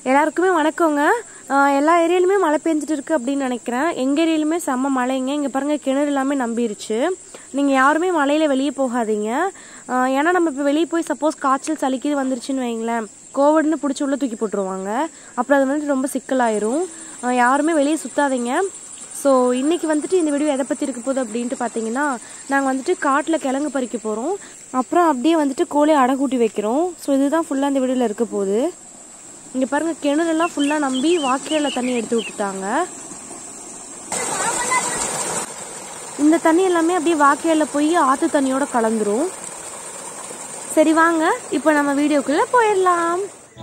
எல்லாருக்குமே வணக்கங்க ஆஹ் எல்லா ஏரியாலுமே மழை பெஞ்சிட்டு இருக்கு அப்படின்னு நினைக்கிறேன் எங்கள் ஏரியாலுமே செம்ம மழைங்க இங்கே பாருங்கள் கிணறு எல்லாமே நம்பிருச்சு நீங்கள் யாருமே மழையில் வெளியே போகாதீங்க ஆஹ் ஏன்னா நம்ம இப்போ வெளியே போய் சப்போஸ் காய்ச்சல் சளிக்குது வந்துருச்சுன்னு வைங்களேன் கோவிட்னு பிடிச்சி உள்ள தூக்கி போட்டுருவாங்க அப்புறம் அது வந்துட்டு ரொம்ப சிக்கலாயிரும் ஆஹ் யாருமே வெளியே சுத்தாதீங்க ஸோ இன்னைக்கு வந்துட்டு இந்த வீடியோ எதை பற்றி இருக்க போகுது அப்படின்ட்டு பார்த்தீங்கன்னா நாங்கள் வந்துட்டு காட்டில் கிழங்கு பறிக்க போகிறோம் அப்புறம் அப்படியே வந்துட்டு கோழி அடைக்கூட்டி வைக்கிறோம் ஸோ இதுதான் ஃபுல்லாக இந்த வீடியோவில் இருக்க போகுது இங்கே பாருங்கள் கிணறெல்லாம் ஃபுல்லாக நம்பி வாக்கியில் தண்ணி எடுத்து விட்டுட்டாங்க இந்த தண்ணி எல்லாமே அப்படியே வாக்கியில் போய் ஆற்று தண்ணியோட கலந்துரும் சரி வாங்க இப்போ நம்ம வீடியோக்குள்ளே போயிடலாம்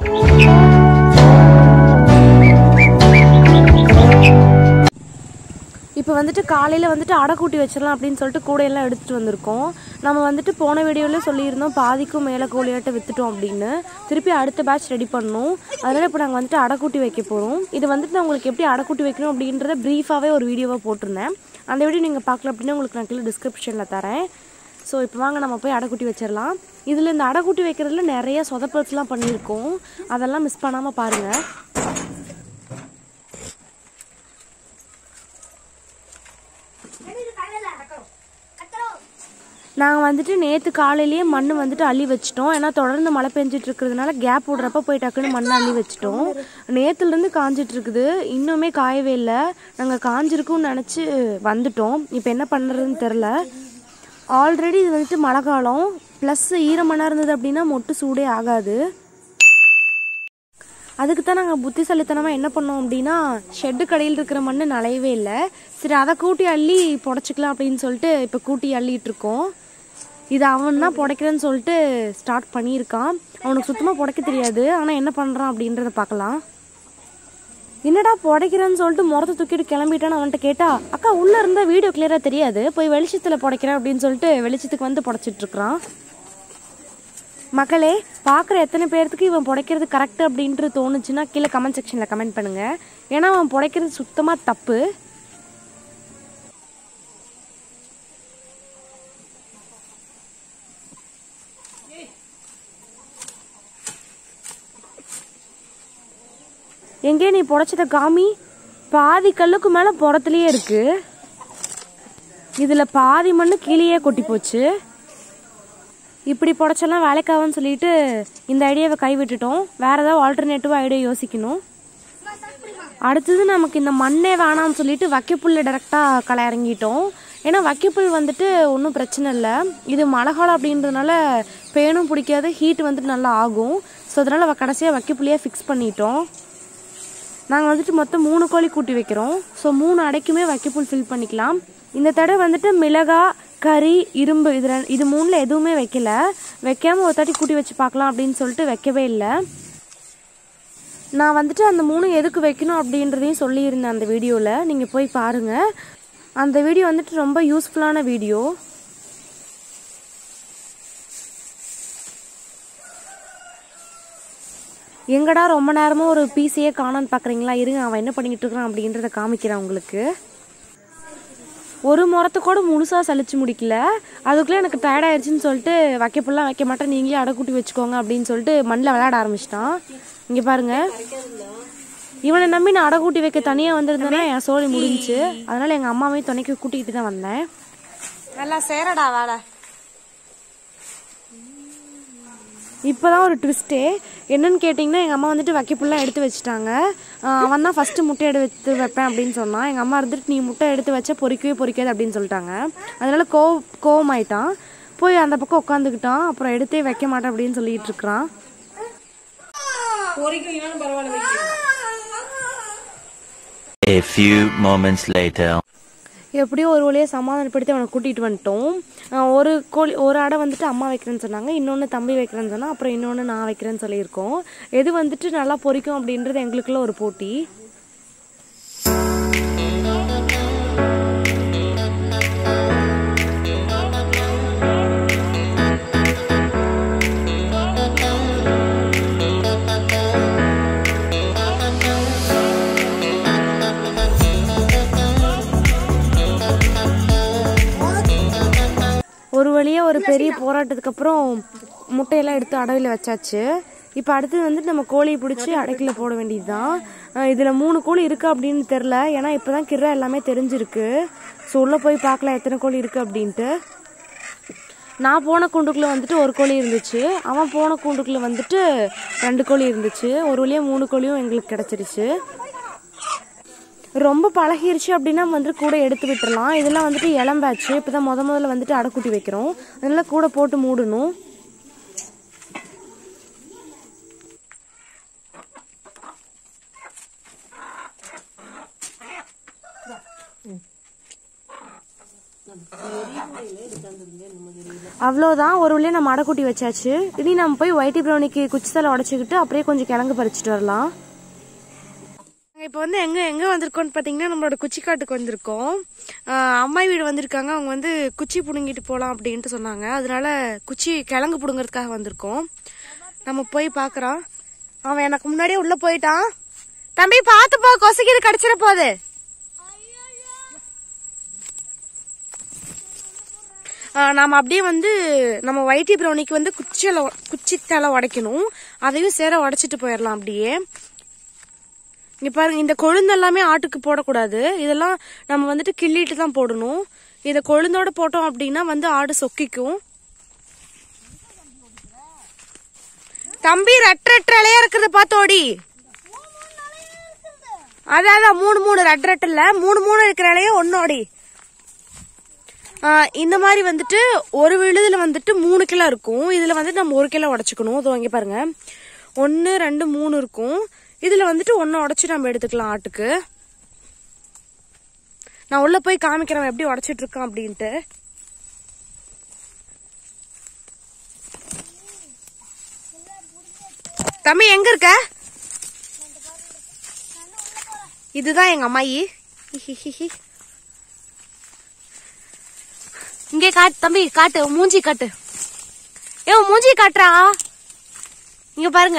இப்போ வந்துட்டு காலையில் வந்துட்டு அடை கூட்டி வச்சிடலாம் அப்படின்னு சொல்லிட்டு கூடையெல்லாம் எடுத்துகிட்டு வந்திருக்கோம் நம்ம வந்துட்டு போன வீடியோவில் சொல்லியிருந்தோம் பாதிக்கும் மேலே கோழியாட்ட விற்றுட்டோம் அப்படின்னு திருப்பி அடுத்த பேட்ச் ரெடி பண்ணணும் அதனால் இப்போ நாங்கள் வந்துட்டு அடை கூட்டி வைக்க போகிறோம் இது வந்துட்டு நான் உங்களுக்கு எப்படி அடை கூட்டி வைக்கணும் அப்படின்றத ப்ரீஃபாகவே ஒரு வீடியோவாக போட்டிருந்தேன் அந்த வீடியோ நீங்கள் பார்க்கல அப்படின்னா உங்களுக்கு நான் கீழே டிஸ்கிரிப்ஷனில் தரேன் ஸோ இப்போ வாங்க நம்ம போய் அடைக்குட்டி வச்சிடலாம் இதில் இந்த அடைக்குட்டி வைக்கிறதுல நிறைய சொதப்பல்ஸ்லாம் பண்ணியிருக்கோம் அதெல்லாம் மிஸ் பண்ணாமல் பாருங்கள் நாங்கள் வந்துட்டு நேற்று காலையிலேயே மண் வந்துட்டு அள்ளி வச்சிட்டோம் ஏன்னா தொடர்ந்து மழை பெஞ்சிட்டு இருக்கிறதுனால கேப் விடுறப்ப போய் டக்குன்னு மண் அள்ளி வச்சிட்டோம் நேற்றுலேருந்து காஞ்சிட்டு இருக்குது இன்னுமே காயவே இல்லை நாங்கள் காஞ்சிருக்கும்னு நினச்சி வந்துட்டோம் இப்போ என்ன பண்ணுறதுன்னு தெரில ஆல்ரெடி இது வந்துட்டு மழை காலம் ப்ளஸ் ஈரமண்ணாக இருந்தது அப்படின்னா மொட்டு சூடே ஆகாது அதுக்கு தான் நாங்கள் புத்திசாலித்தனமாக என்ன பண்ணோம் அப்படின்னா ஷெட்டு கடையில் இருக்கிற மண் நலையவே இல்லை சரி அதை கூட்டி அள்ளி புடச்சிக்கலாம் அப்படின்னு சொல்லிட்டு இப்போ கூட்டி அள்ளிட்டு இருக்கோம் இது அவன் தான் புடைக்கிறேன்னு சொல்லிட்டு ஸ்டார்ட் பண்ணியிருக்கான் அவனுக்கு சுத்தமாக புடைக்க தெரியாது ஆனால் என்ன பண்ணுறான் அப்படின்றத பார்க்கலாம் என்னடா புடைக்கிறேன்னு சொல்லிட்டு முறத்தை தூக்கிட்டு கிளம்பிட்டான்னு அவன்கிட்ட கேட்டா அக்கா உள்ளே இருந்தால் வீடியோ கிளியராக தெரியாது போய் வெளிச்சத்தில் புடைக்கிறேன் அப்படின்னு சொல்லிட்டு வெளிச்சத்துக்கு வந்து புடைச்சிட்டு இருக்கிறான் மக்களே பார்க்குற எத்தனை பேர்த்துக்கு இவன் புடைக்கிறது கரெக்ட் அப்படின்ட்டு தோணுச்சுன்னா கீழே கமெண்ட் செக்ஷனில் கமெண்ட் பண்ணுங்க ஏன்னா அவன் புடைக்கிறது சுத்தமாக தப்பு எங்கே நீ புடைச்சத காமி பாதி கல்லுக்கு மேலே புறத்துலேயே இருக்கு இதில் பாதி மண்ணு கீழேயே கொட்டி போச்சு இப்படி புடச்செல்லாம் வேலைக்காகன்னு சொல்லிட்டு இந்த ஐடியாவை கைவிட்டுட்டோம் வேற ஏதாவது ஆல்டர்னேட்டிவாக ஐடியா யோசிக்கணும் அடுத்தது நமக்கு இந்த மண்ணே வேணாம்னு சொல்லிட்டு வைக்கப்புல்ல டேரெக்டாக களை இறங்கிட்டோம் ஏன்னா வைக்கப்புல் வந்துட்டு ஒன்றும் பிரச்சனை இல்லை இது மழை காலம் அப்படின்றதுனால பேனும் பிடிக்காது ஹீட் வந்துட்டு நல்லா ஆகும் ஸோ அதனால் கடைசியாக வைக்கப்புள்ளையே ஃபிக்ஸ் பண்ணிட்டோம் நாங்கள் வந்துட்டு மொத்தம் மூணு கோழி கூட்டி வைக்கிறோம் ஸோ மூணு அடைக்குமே வைக்கப்புல் ஃபில் பண்ணிக்கலாம் இந்த தடவை வந்துட்டு மிளகா கறி இரும்பு இது ரெ- இது மூணில் எதுவுமே வைக்கல வைக்காம ஒரு தாட்டி கூட்டி வச்சு பார்க்கலாம் அப்படின்னு சொல்லிட்டு வைக்கவே இல்லை நான் வந்துட்டு அந்த மூணு எதுக்கு வைக்கணும் அப்படின்றதையும் சொல்லியிருந்தேன் அந்த வீடியோவில் நீங்கள் போய் பாருங்கள் அந்த வீடியோ வந்துட்டு ரொம்ப யூஸ்ஃபுல்லான வீடியோ எங்கடா ரொம்ப நேரமாக ஒரு பீஸையே காணான்னு பார்க்குறீங்களா இருங்க அவன் என்ன பண்ணிக்கிட்டு இருக்கிறான் அப்படின்றத காமிக்கிறேன் உங்களுக்கு ஒரு முறத்தை கூட முழுசாக சலிச்சு முடிக்கல அதுக்குள்ளே எனக்கு டயர்ட் ஆயிடுச்சுன்னு சொல்லிட்டு வைக்கப்பெல்லாம் வைக்க மாட்டேன் நீங்களே அடைக்கூட்டி வச்சுக்கோங்க அப்படின்னு சொல்லிட்டு மண்ணில் விளையாட ஆரம்பிச்சிட்டான் இங்கே பாருங்க இவனை நம்பி நான் அடைக்கூட்டி வைக்க தனியாக வந்திருந்தேன்னா என் சோழி முடிஞ்சுச்சு அதனால எங்கள் அம்மாவையும் துணைக்கு கூட்டிகிட்டு தான் வந்தேன் நல்லா சேரடா வேலை இப்போதான் ஒரு ட்விஸ்ட்டே என்னன்னு கேட்டிங்கன்னா எங்கள் அம்மா வந்துட்டு வைக்கப்புல்லாம் எடுத்து வச்சுட்டாங்க ஆஹ் அவன் தான் ஃபஸ்ட்டு முட்டை எடுத்து வைப்பேன் அப்படின்னு சொன்னான் எங்கள் அம்மா இருந்துட்டு நீ முட்டை எடுத்து வச்சா பொறிக்கவே பொறிக்காது அப்படின்னு சொல்லிட்டாங்க அதனால கோ கோவமாயிட்டான் போய் அந்த பக்கம் உட்காந்துக்கிட்டான் அப்புறம் எடுத்தே வைக்க மாட்டேன் அப்படின்னு சொல்லிட்டு இருக்கிறான் A few moments later. எப்படியோ ஒரு வழியாக சமாதானப்படுத்தி அவனை கூட்டிகிட்டு வந்துட்டோம் ஆஹ் ஒரு கோழி ஒரு அடை வந்துட்டு அம்மா வைக்கிறேன்னு சொன்னாங்க இன்னொன்று தம்பி வைக்கிறேன்னு சொன்னா அப்புறம் இன்னொன்று நான் வைக்கிறேன்னு சொல்லியிருக்கோம் எது வந்துட்டு நல்லா பொரிக்கும் அப்படின்றது எங்களுக்குள்ள ஒரு போட்டி ஒரு வழியாக ஒரு பெரிய போராட்டத்துக்கு அப்புறம் முட்டையெல்லாம் எடுத்து அடவியில் வச்சாச்சு இப்போ அடுத்தது வந்துட்டு நம்ம கோழியை பிடிச்சி அடைக்கல போட வேண்டியதுதான் அஹ் இதுல மூணு கோழி இருக்கு அப்படின்னு தெரில ஏன்னா இப்பதான் கிர்ரா எல்லாமே தெரிஞ்சிருக்கு ஸோ உள்ள போய் பார்க்கலாம் எத்தனை கோழி இருக்கு அப்படின்ட்டு நான் போன கூண்டுக்குள்ள வந்துட்டு ஒரு கோழி இருந்துச்சு அவன் போன கூண்டுக்குள்ள வந்துட்டு ரெண்டு கோழி இருந்துச்சு ஒரு வழியா மூணு கோழியும் எங்களுக்கு கிடைச்சிருச்சு ரொம்ப பழகிருச்சு அப்படின்னா வந்துட்டு கூட எடுத்து விட்டுறலாம் இதெல்லாம் வந்துட்டு இளம்பாச்சு இப்பதான் முத முதல்ல வந்துட்டு அடைக்குட்டி வைக்கிறோம் அதனால கூட போட்டு மூடணும் அவ்வளோதான் ஒரு வழியா நம்ம அடைக்குட்டி வச்சாச்சு இனி நம்ம போய் ஒயிட்டி ப்ரௌனிக்கு குச்சி தலை உடச்சிக்கிட்டு அப்படியே கொஞ்சம் கிழங்கு பறிச்சுட்டு வரலாம் இப்போ வந்து எங்க எங்க வந்திருக்கோம்னு பாத்தீங்கன்னா நம்மளோட குச்சிக்காட்டுக்கு வந்திருக்கோம் ஆஹ் அம்மா வீடு வந்திருக்காங்க அவங்க வந்து குச்சி புடுங்கிட்டு போலாம் அப்படின்ட்டு சொன்னாங்க அதனால குச்சி கிழங்கு புடுங்கிறதுக்காக வந்திருக்கோம் நம்ம போய் பார்க்கறோம் அவன் எனக்கு முன்னாடியே உள்ள போயிட்டான் தம்பி பார்த்து போ கொசைக்கு இது கடிச்சிட போகுது ஆஹ் நாம அப்படியே வந்து நம்ம ஒயிட்டி ப்ரௌனிக்கு வந்து குச்சியில குச்சி தலை உடைக்கணும் அதையும் சேர உடைச்சிட்டு போயிடலாம் அப்படியே இங்க பாருங்க இந்த கொழுந்து எல்லாமே ஆட்டுக்கு போடக்கூடாது இதெல்லாம் நம்ம வந்துட்டு கிள்ளிட்டு தான் போடணும் இத கொழுந்தோட போட்டோம் அப்படின்னா வந்து ஆடு சொக்கிக்கும் தம்பி ரெட் ரெட் இலையா இருக்கிறத பார்த்தோடி அதான் அதான் மூணு மூணு ரெட் ரெட் இல்ல மூணு மூணு இருக்கிற இலைய ஒன்னோடி ஆஹ் இந்த மாதிரி வந்துட்டு ஒரு விழுதுல வந்துட்டு மூணு கிலோ இருக்கும் இதுல வந்துட்டு நம்ம ஒரு கிலோ உடச்சுக்கணும் இதோ இங்க பாருங்க ஒன்னு ரெண்டு மூணு இருக்கும் இதுல வந்துட்டு ஒன்னு உடச்சு நம்ம எடுத்துக்கலாம் ஆட்டுக்கு நான் உள்ள போய் காமிக்கிறேன் எப்படி உடைச்சிட்டு இருக்கான் அப்படின்ட்டு தம்பி எங்க இருக்க இதுதான் எங்க அம்மாயி ஹிஹிஹி. இங்கே காட்டு தம்பி காட்டு உன் மூஞ்சி காட்டு ஏ உன் மூஞ்சி காட்டுறா இங்க பாருங்க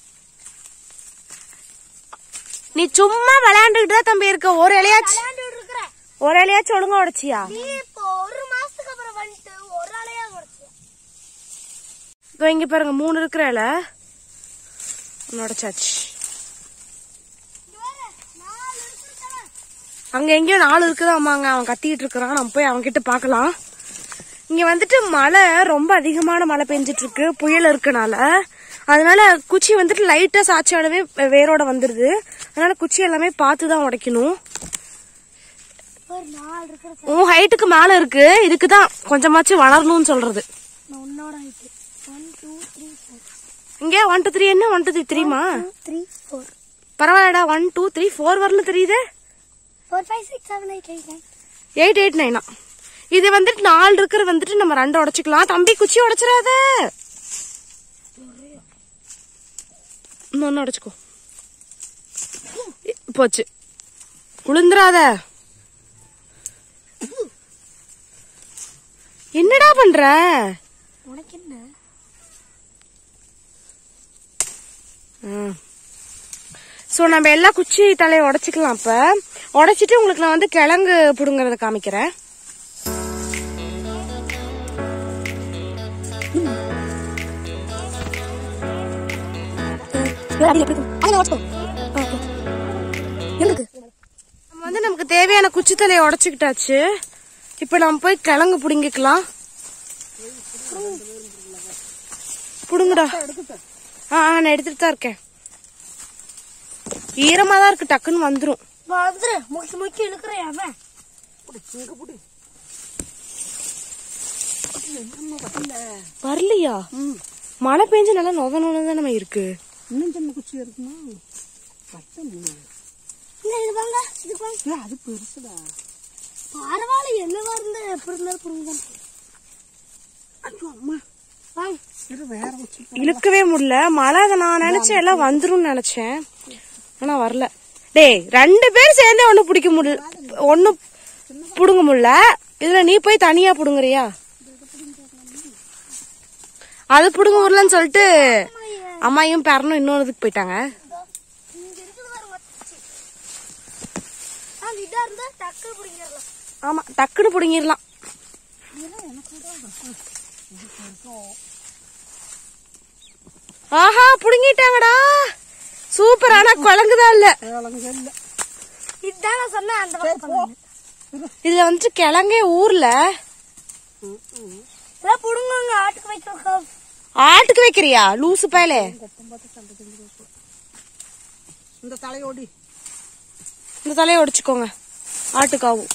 நீ சும்மா விளையாண்டுகிட்டு தான் தம்பி இருக்க ஒரு இலையாச்சும் விளையாண்டுட்டு இருக்கிறேன் ஒரு இலையாச்சும் ஒழுங்கா உடைச்சியா நீ இப்போ ஒரு மாசத்துக்கு அப்புறம் வந்துட்டு ஒரு ஆளையா உடைச்சு இதோ இங்க பாருங்க மூணு இருக்கிற இலை ஒண்ணு உடைச்சாச்சு அங்க எங்கேயோ நாலு இருக்குதாமாங்க அவன் கத்திக்கிட்டு இருக்கிறான் நம்ம போய் அவன் கிட்ட பார்க்கலாம் இங்க வந்துட்டு மழை ரொம்ப அதிகமான மழை பெஞ்சிட்டு இருக்கு புயல் இருக்கனால அதனால குச்சி வந்துட்டு லைட்டா சாச்சாடவே வேரோட வந்துருது அதனால குச்சி எல்லாமே பார்த்து தான் உடைக்கணும் ஒரு நாலு இருக்கிற உன் ஹைட்டுக்கு மேல இருக்கு இதுக்கு தான் கொஞ்சமாச்சும் வளரணும்னு சொல்றது நான் உன்னோட height one two three four இங்க ஒன் டூ த்ரீ என்ன ஒன் டூ த்ரீ த்ரீமா டூ த்ரீ ஃபோர் பரவாயில்லடா ஒன் டூ த்ரீ ஃபோர் வரல தெரியுது four five six seven eight eight nine eight eight நைனா இது வந்துட்டு நாலு இருக்கிற வந்துட்டு நம்ம ரெண்டு உடைச்சுக்கலாம் தம்பி குச்சி உடைச்சிடாத இன்னொன்னு உடைச்சுக்கோ போச்சு உளுந்துராத என்னடா பண்ற உனக்கு என்ன சோ நம்ம எல்லா குச்சி தலையை உடைச்சுக்கலாம் அப்ப உடைச்சிட்டு உங்களுக்கு நான் வந்து கிழங்கு புடுங்கறத காமிக்கிறேன் நம்ம வந்து நமக்கு தேவையான குச்சி தலையை உடைச்சுக்கிட்டாச்சு இப்ப நம்ம போய் கிழங்கு புடுங்கிக்கலாம் புடுங்குடா ஆ ஆ, நான் எடுத்துட்டு தான் இருக்கேன் ஈரமா தான் இருக்கு டக்குன்னு வந்துரும் வந்துரு முக்கி முக்கி இழுக்கிறேன் அவன் வரலையா மழை பெஞ்சு நல்லா நொத நொத நம்ம இருக்கு இன்னும் சின்ன குச்சி இருக்குமா பட்டம் இல்ல இது வாங்க இது வாங்க அது பெருசுடா பரவாயில்ல என்னவா இருந்தா எப்படி இருந்தாலும் புரியுங்க ஐயோ அம்மா வாங்க இது வேற குச்சி இழுக்கவே முடியல மழை அதை நான் நினைச்சேன் எல்லாம் வந்துரும்னு நினைச்சேன் ஆனா வரல டேய் ரெண்டு பேர் சேர்ந்தே ஒண்ணு பிடிக்க முடியல ஒண்ணு புடுங்க முடியல இதுல நீ போய் தனியா புடுங்குறியா அது புடுங்க முடியலன்னு சொல்லிட்டு அம்மாயும் பேரனும் இன்னொரு இதுக்கு போயிட்டாங்க இங்க இருக்குது பாருங்க நாங்க இதா இருந்தா டக்கு பிடிக்கிறலாம் ஆமா டக்குன்னு புடுங்கிடலாம் ஆஹா புடுங்கிட்டாங்கடா சூப்பர் ஆனா குழங்குதான் இல்ல கிழங்கு இல்லை இதுதான் நான் சொன்னேன் அந்த பக்கம் பண்ணு. இதுல வந்துட்டு கிழங்கே ஊர்ல இதெல்லாம் புடுங்குங்க ஆட்டுக்கு வைக்கிறோம் ஆட்டுக்கு வைக்கிறியா லூசு பயலே இந்த தலையோடி இந்த தலையை ஒடிச்சுக்கோங்க ஆட்டுக்காவும்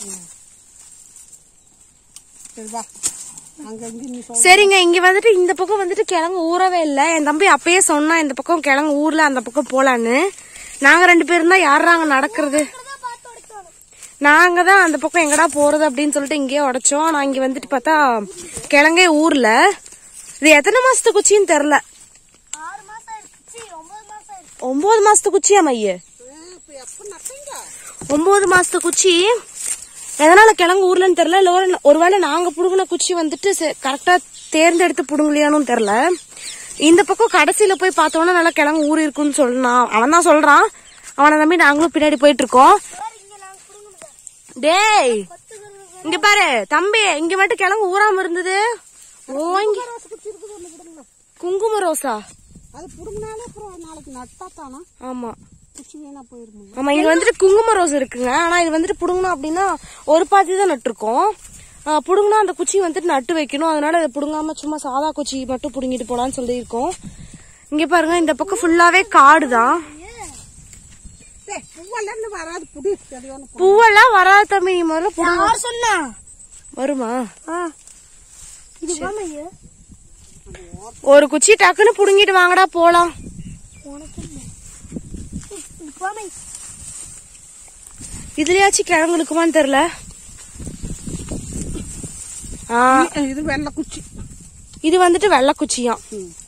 சரி வா அங்க இங்க நீ சொல் சரிங்க இங்க வந்துட்டு இந்த பக்கம் வந்துட்டு கிழங்கு ஊறவே இல்லை என் தம்பி அப்பயே சொன்னா இந்த பக்கம் கிழங்கு ஊர்ல அந்த பக்கம் போலான்னு நாங்க ரெண்டு பேரும் தான் யாராங்க நடக்கிறது பார்த்து உடைக்கணும் நாங்க தான் அந்த பக்கம் எங்கடா போறது அப்படின்னு சொல்லிட்டு இங்கேயே உடைச்சோம் நான் இங்க வந்துட்டு பார்த்தா கிழங்கே ஊர்ல இது எத்தனை மாசத்து குச்சின்னு தெரியல ஆறு மாசம் ஆயிடுச்சு ஒன்பது மாசம் ஆயிடுச்சு ஒன்பது மாசத்து குச்சியா மைய இப்போ எப்போ நட்டீங்க ஒன்பது மாசத்து குச்சி எதனால கிழங்கு ஊர்லன்னு தெரியல இல்ல ஒரு- ஒருவேளை நாங்க புடுங்கின குச்சி வந்துட்டு கரெக்டா தேர்ந்தெடுத்து புடுங்கலையானும் தெரியல இந்த பக்கம் கடைசியில போய் பார்த்தோன்னா நல்லா கிழங்கு ஊறி இருக்குன்னு சொன்னான் அவன் தான் சொல்றான் அவனை நம்பி நாங்களும் பின்னாடி போயிட்டு இருக்கோம் இங்க நாங்க புடுங்கணும் டேய் இங்க பாரு தம்பி இங்க மட்டும் கிழங்கு ஊறாம இருந்தது ஓங்கி குங்கும ரோசா அது புடுங்கினாலே அப்புறம் நாளைக்கு நட்டா தானா ஆமா குச்சி வீணா போயிருமா ஆமா இங்க வந்துட்டு குங்கும ரோஸ் இருக்குங்க ஆனா இது வந்துட்டு புடுங்கணும் அப்படின்னா ஒரு பாத்தி தான் நட்டுருக்கோம் ஆஹ் புடுங்கினா அந்த குச்சி வந்துட்டு நட்டு வைக்கணும் அதனால இதை புடுங்காம சும்மா சாதா குச்சி மட்டும் புடுங்கிட்டு போலான்னு சொல்லியிருக்கோம் இங்க பாருங்க இந்த பக்கம் ஃபுல்லாவே காடு தான் டேய் பூவெல்லாம் வராது புடி சரியான பூவெல்லாம் வராத தம்பி நீ முதல்ல புடுங்க யார் சொன்னா வருமா இது வாமையே ஒரு குச்சி டக்குன்னு புடுங்கிட்டு வாங்கடா போலாம் உனக்கு என்ன இது வாமை இதுலயாச்சும் கிழங்கு இருக்குமான்னு தெரியல ஆ இது வெள்ளை குச்சி இது வந்துட்டு வெள்ளை குச்சியாம்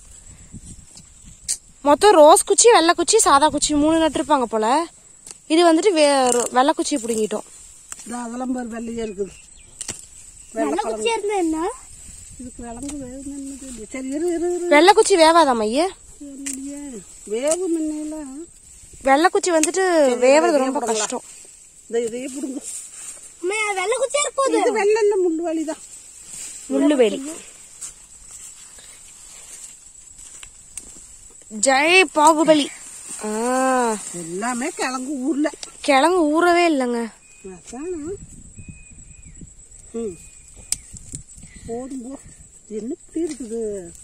மொத்தம் ரோஸ் குச்சி வெள்ளை குச்சி சாதா குச்சி மூணு நட்டுருப்பாங்க போல இது வந்துட்டு வே- ரொ- வெள்ளை குச்சி பிடுங்கிட்டோம் இது அதெல்லாம் பாரு வெள்ளையே இருக்குது நல்ல குச்சியா இருந்தா என்ன இதுக்கு விளங்கு வேவு நின்னுது இல்லையே. சரி இரு இரு இரு வெள்ளை குச்சி வேவாதா மைய இல்லையே வேவு முன்னையில வெள்ளை குச்சி வந்துட்டு வேவது ரொம்ப கஷ்டம் இந்த இதையே பிடுங்க அம்மா, வெள்ளை குச்சியா இருக்கும் இது வெள்ளை முள்ளு வலிதான் முள்ளுவேலி ஜெய் பாகுபலி ஆ, எல்லாமே கிழங்கு ஊர்ல கிழங்கு ஊறவே இல்லைங்க அதானா ம் போதும் போ இது என்ன இப்படி இருக்குது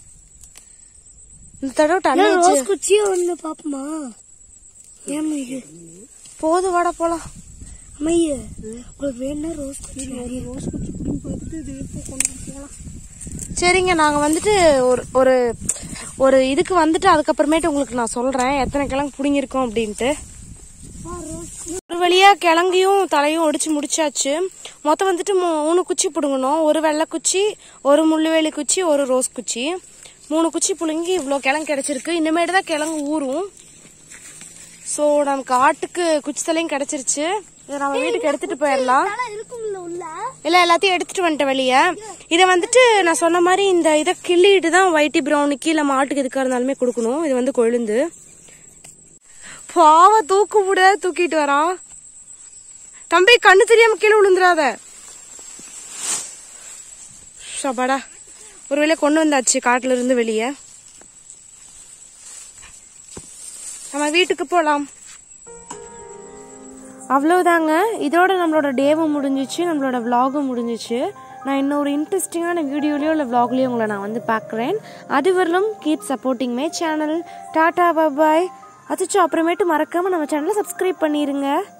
இந்த தடவை டன்னு ரோஸ் குச்சி ஒண்ணு பாப்போமா ஏன் மைய போது வாடா போலாம் மைய உங்களுக்கு வேணும்னா ரோஸ் குச்சி ஒரு ரோஸ் குச்சி பிடிங்கி பார்த்துட்டு இது எப்போ கொண்டு போகலாம் சரிங்க நாங்க வந்துட்டு ஒரு ஒரு ஒரு இதுக்கு வந்துட்டு அதுக்கப்புறமேட்டு உங்களுக்கு நான் சொல்றேன் எத்தனை கிழங்கு புடுங்கிருக்கோம் அப்படின்ட்டு ஒரு வழியா கிழங்கையும் தலையும் ஒடிச்சு முடிச்சாச்சு மொத்தம் வந்துட்டு மூணு குச்சி புடுங்கணும் ஒரு வெள்ளை குச்சி ஒரு முள்ளுவேலி குச்சி ஒரு ரோஸ் குச்சி மூணு குச்சி புடுங்கி இவ்வளோ கிழங்கு கிடைச்சிருக்கு இனிமேட்டு தான் கிழங்கு ஊறும் ஸோ நமக்கு ஆட்டுக்கு குச்சி தலையும் கிடைச்சிருச்சு இதை நம்ம வீட்டுக்கு எடுத்துட்டு போயிடலாம் இருக்கும்ல உள்ள இல்ல எல்லாத்தையும் எடுத்துட்டு வந்துட்டேன் வெளியே இதை வந்துட்டு நான் சொன்ன மாதிரி இந்த இதை கிள்ளிட்டு தான் ஒயிட்டி ப்ரௌனுக்கு இல்ல மாட்டுக்கு எதுக்காக இருந்தாலுமே கொடுக்கணும் இது வந்து கொழுந்து பாவ தூக்கு முடியாத தூக்கிட்டு வரான் தம்பி கண்ணு தெரியாம கீழே விழுந்துடாத ஷபாடா ஒரு வேளை கொண்டு வந்தாச்சு காட்டுல இருந்து வெளியே நம்ம வீட்டுக்கு போலாம் அவ்வளவுதாங்க இதோட நம்மளோட டேவும் முடிஞ்சிச்சு நம்மளோட vlogகும் முடிஞ்சிச்சு நான் இன்னொரு இன்ட்ரெஸ்டிங்கான வீடியோலயோ இல்லை vlogலயோ உங்களை நான் வந்து பார்க்குறேன் அது வரலும் keep supporting my channel tata bye bye அச்சோ அப்புறமேட்டு மறக்காம நம்ம சேனலை சப்ஸ்கிரைப் பண்ணிருங்க